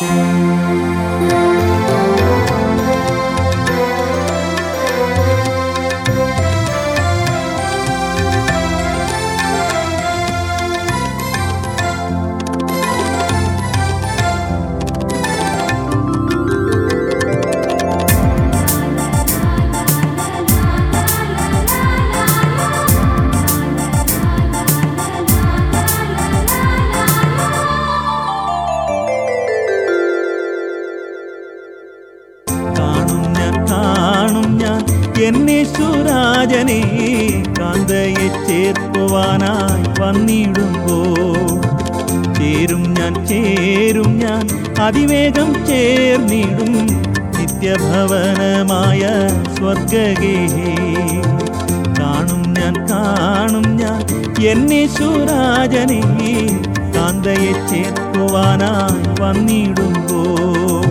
കാണും ഞാൻ കാണും ഞാൻ എന്നേശുരാജനെ കാന്തയെ ചേർക്കുവാനായി വന്നിടുമ്പോൾ ചേരും ഞാൻ ചേരും ഞാൻ അതിവേഗം ചേർന്നിടും നിത്യഭവനമായ സ്വർഗഗേഹേ കാണും ഞാൻ കാണും ഞാൻ എന്നേശുരാജനെ കാന്തയെ ചേർക്കുവാനായി വന്നിടുമ്പോൾ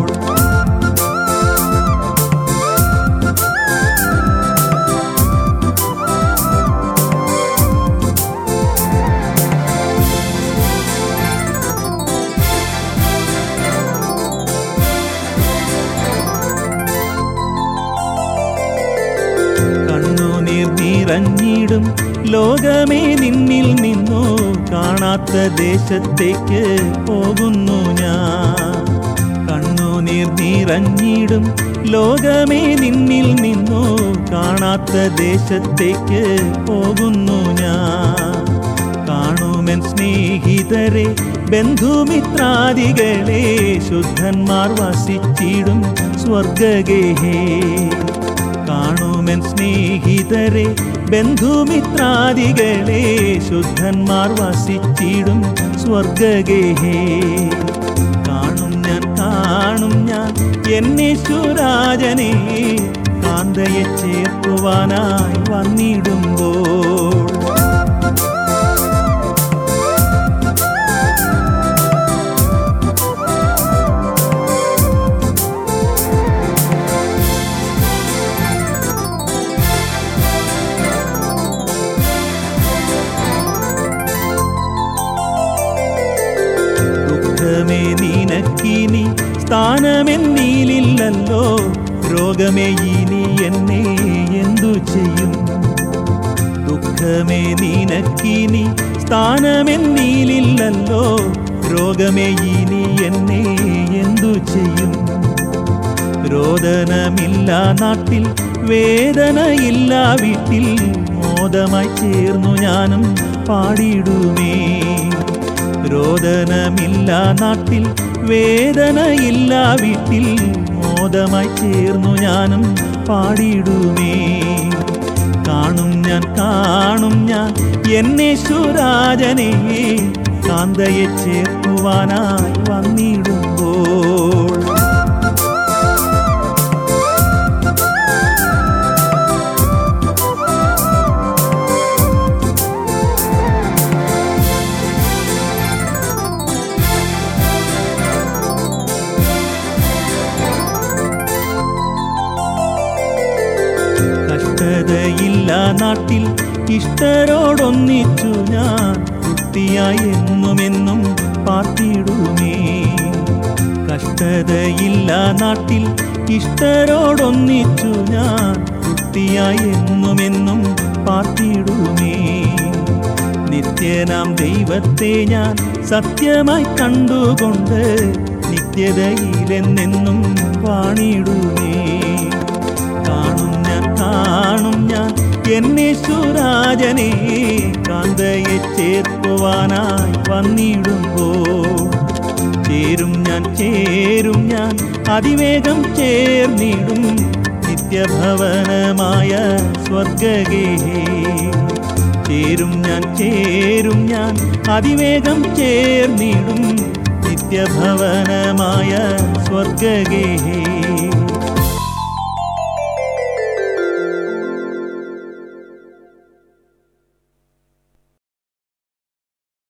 കണ്ണുനീർ നിറഞ്ഞിടും ലോകമേ നിന്നിൽ നിന്നു കാണാത്ത ദേശത്തേക്ക് പോകുന്നു ഞാൻ കണ്ണുനീർ നിറഞ്ഞിടും ലോകമേ നിന്നിൽ നിന്നു കാണാത്ത ദേശത്തേക്ക് പോകുന്നു ഞാൻ കാണുമെൻ സ്നേഹിതരെ ബന്ധുമിത്രാദികളെ ശുദ്ധന്മാർ വസിച്ചിടും സ്വർഗഗേഹേ കാണുമെൻ സ്നേഹിതരെ ബന്ധുമിത്രാദികളെ ശുദ്ധന്മാർ വസിച്ചിടും സ്വർഗഗേഹേ കാണും ഞാൻ കാണും ഞാൻ എന്നേശുരാജനെ കാന്തയെ ചേർക്കുവാനായി വന്നിടുമ്പോൾ ദുഃഖമേ നിനക്കിനി സ്ഥാനമെന്നീലില്ലല്ലോ രോഗമേ ഇനി എന്നെ എന്തു ചെയ്യും ദുഃഖമേ നിനക്കിനി സ്ഥാനമെന്നീലില്ലല്ലോ രോഗമേ ഇനി എന്നെ എന്തു ചെയ്യും രോദനമില്ല നാട്ടിൽ വേദനയില്ല വീട്ടിൽ മോദമായി ചേർന്നു ഞാനും പാടിയിടുമേ രോദനമില്ല നാട്ടിൽ വേദനയില്ല വീട്ടിൽ മോദമായി ചേർന്നു ഞാനും പാടിയിടുമേ കാണും ഞാൻ കാണും ഞാൻ എന്നേശുരാജനെ കാന്തയെ ചേർക്കുവാനായി വന്നിടുമ്പോൾ കഷ്ടതയില്ല നാട്ടിൽ ഇഷ്ടരോടൊന്നിച്ചു ഞാൻ തൃപ്തിയായി എന്നുമെന്നും പാർത്തിടുമേ കഷ്ടതയില്ല നാട്ടിൽ ഇഷ്ടരോടൊന്നിച്ചു ഞാൻ തൃപ്തിയായി എന്നുമെന്നും പാർത്തിടുമേ നിത്യനാം ദൈവത്തെ ഞാൻ സത്യമായി കണ്ടുകൊണ്ട് നിത്യതയിലെന്നെന്നും വാണിടുമേ കാണും ഞാൻ കാണും ഞാൻ എന്നേശുരാജനെ കാന്തയെ ചേർക്കുവാനായി വന്നിടുമ്പോൾ ചേരും ഞാൻ ചേരും ഞാൻ അതിവേഗം ചേർന്നിടും നിത്യഭവനമായ സ്വർഗഗേഹേ ചേരും ഞാൻ ചേരും ഞാൻ അതിവേഗം ചേർന്നിടും നിത്യഭവനമായ സ്വർഗഗേഹേ